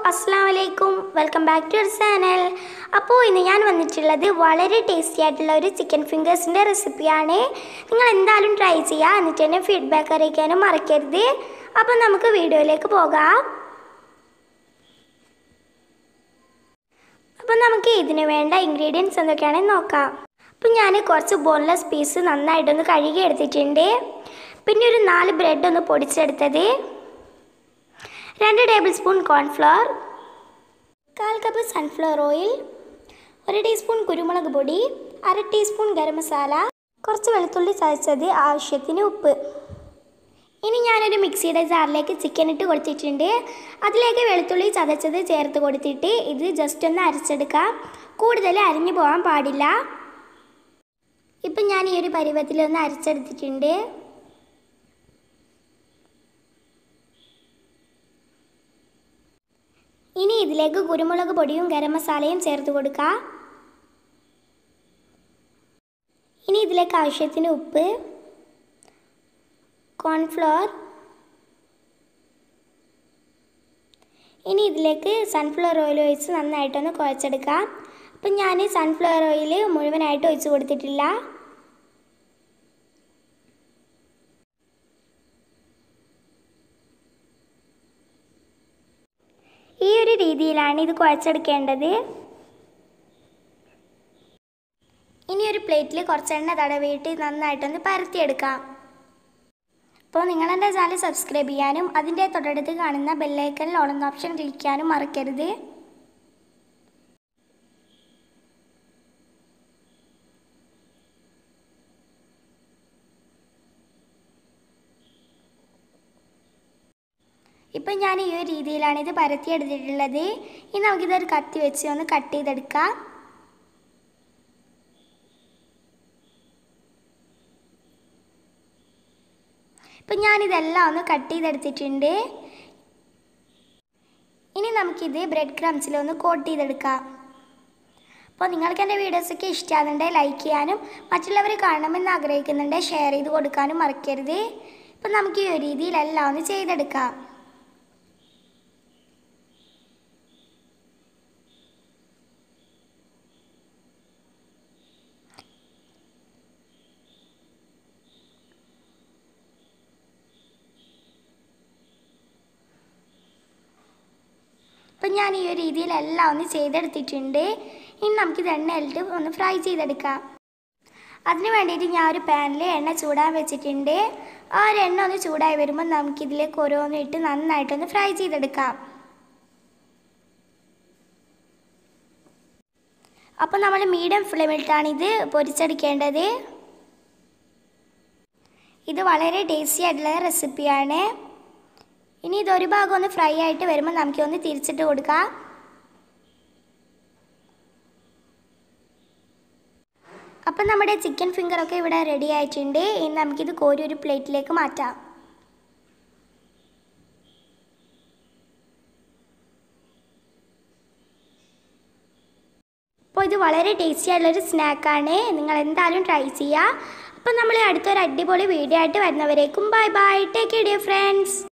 അസ്സാം വലൈക്കും welcome back to our channel അപ്പോൾ ഇന്ന് ഞാൻ വന്നിട്ടുള്ളത് വളരെ ടേസ്റ്റി ആയിട്ടുള്ള ഒരു ചിക്കൻ ഫിംഗേഴ്സിൻ്റെ റെസിപ്പിയാണ് നിങ്ങൾ എന്തായാലും ട്രൈ ചെയ്യുക എന്നിട്ട് തന്നെ ഫീഡ്ബാക്ക് അറിയിക്കാനും മറക്കരുത് അപ്പോൾ നമുക്ക് വീഡിയോയിലേക്ക് പോകാം അപ്പോൾ നമുക്ക് ഇതിന് വേണ്ട ഇൻഗ്രീഡിയൻസ് എന്തൊക്കെയാണെന്ന് നോക്കാം അപ്പോൾ ഞാൻ കുറച്ച് ബോൺലെസ് പീസ് നന്നായിട്ടൊന്ന് കഴുകി എടുത്തിട്ടുണ്ട് പിന്നെ ഒരു നാല് ബ്രെഡ് ഒന്ന് പൊടിച്ചെടുത്തത് രണ്ട് ടേബിൾ സ്പൂൺ കോൺഫ്ലവർ കാൽ കപ്പ് സൺഫ്ലവർ ഓയിൽ ഒരു ടീസ്പൂൺ കുരുമുളക് പൊടി അര ടീസ്പൂൺ ഗരം മസാല കുറച്ച് വെളുത്തുള്ളി ചതച്ചത് ആവശ്യത്തിന് ഉപ്പ് ഇനി ഞാനൊരു മിക്സിയുടെ ജാറിലേക്ക് ചിക്കൻ ഇട്ട് കൊടുത്തിട്ടുണ്ട് അതിലേക്ക് വെളുത്തുള്ളി ചതച്ചത് ചേർത്ത് കൊടുത്തിട്ട് ഇത് ജസ്റ്റ് ഒന്ന് അരച്ചെടുക്കാം കൂടുതൽ അരിഞ്ഞു പോകാൻ പാടില്ല ഇപ്പം ഞാൻ ഈ ഒരു പരുവത്തിൽ ഒന്ന് അരച്ചെടുത്തിട്ടുണ്ട് ഇനി ഇതിലേക്ക് കുരുമുളക് പൊടിയും ഗരം മസാലയും ചേർത്ത് കൊടുക്കുക ഇനി ഇതിലേക്ക് ആവശ്യത്തിന് ഉപ്പ് കോൺഫ്ലോർ ഇനി ഇതിലേക്ക് സൺഫ്ലവർ ഓയിൽ ഒഴിച്ച് നന്നായിട്ടൊന്ന് കുഴച്ചെടുക്കാം അപ്പം ഞാൻ സൺഫ്ലവർ ഓയിൽ മുഴുവനായിട്ട് ഒഴിച്ച് കൊടുത്തിട്ടില്ല ഈ ഒരു രീതിയിലാണ് ഇത് കുഴച്ചെടുക്കേണ്ടത് ഇനി ഒരു പ്ലേറ്റിൽ കുറച്ച് എണ്ണ തടവിയിട്ട് നന്നായിട്ടൊന്ന് പരത്തിയെടുക്കാം അപ്പോൾ നിങ്ങൾ എൻ്റെ ചാനൽ സബ്സ്ക്രൈബ് ചെയ്യാനും അതിൻ്റെ തൊട്ടടുത്ത് കാണുന്ന ബെല്ലൈക്കനിൽ ഓടുന്ന ഓപ്ഷൻ ക്ലിക്ക് ചെയ്യാനും മറക്കരുത് ഇപ്പം ഞാൻ ഈ ഒരു രീതിയിലാണ് ഇത് പരത്തിയെടുത്തിട്ടുള്ളത് ഇനി നമുക്കിതൊരു കത്തി വെച്ച് ഒന്ന് കട്ട് ചെയ്തെടുക്കാം ഇപ്പം ഞാനിതെല്ലാം ഒന്ന് കട്ട് ചെയ്തെടുത്തിട്ടുണ്ട് ഇനി നമുക്കിത് ബ്രെഡ് ക്രംസിൽ ഒന്ന് കോട്ട് ചെയ്തെടുക്കാം അപ്പോൾ നിങ്ങൾക്ക് എൻ്റെ വീഡിയോസൊക്കെ ഇഷ്ടമാകുന്നുണ്ടെങ്കിൽ ലൈക്ക് ചെയ്യാനും മറ്റുള്ളവർ കാണണമെന്ന് ആഗ്രഹിക്കുന്നുണ്ടെങ്കിൽ ഷെയർ ചെയ്ത് കൊടുക്കാനും മറക്കരുത് ഇപ്പം നമുക്ക് ഈ ഒരു രീതിയിലെല്ലാം ഒന്ന് ചെയ്തെടുക്കാം അപ്പം ഞാൻ ഈ ഒരു രീതിയിൽ എല്ലാം ഒന്ന് ചെയ്തെടുത്തിട്ടുണ്ട് ഇനി നമുക്കിത് എണ്ണയിലിട്ട് ഒന്ന് ഫ്രൈ ചെയ്തെടുക്കാം അതിന് വേണ്ടിയിട്ട് ഞാൻ ഒരു പാനിൽ എണ്ണ ചൂടാൻ വെച്ചിട്ടുണ്ട് ആ ഒരു എണ്ണ ഒന്ന് ചൂടായി വരുമ്പോൾ നമുക്കിതിലേക്ക് ഓരോന്നും ഇട്ട് നന്നായിട്ടൊന്ന് ഫ്രൈ ചെയ്തെടുക്കാം അപ്പോൾ നമ്മൾ മീഡിയം ഫ്ലെയിമിലിട്ടാണ് ഇത് പൊരിച്ചെടുക്കേണ്ടത് ഇത് വളരെ ടേസ്റ്റി ആയിട്ടുള്ള റെസിപ്പിയാണ് ഇനി ഇതൊരു ഭാഗം ഒന്ന് ഫ്രൈ ആയിട്ട് വരുമ്പോൾ നമുക്ക് ഒന്ന് തിരിച്ചിട്ട് കൊടുക്കാം അപ്പം നമ്മുടെ ചിക്കൻ ഫിംഗറൊക്കെ ഇവിടെ റെഡി ആയിട്ടുണ്ട് ഇനി നമുക്കിത് കോരി ഒരു പ്ലേറ്റിലേക്ക് മാറ്റാം അപ്പോൾ ഇത് വളരെ ടേസ്റ്റി ആയിട്ടുള്ളൊരു സ്നാക്കാണ് നിങ്ങൾ എന്തായാലും ട്രൈ ചെയ്യുക അപ്പം നമ്മൾ അടുത്തൊരു അടിപൊളി വീഡിയോ ആയിട്ട് വരുന്നവരേക്കും bye bye take care dear friends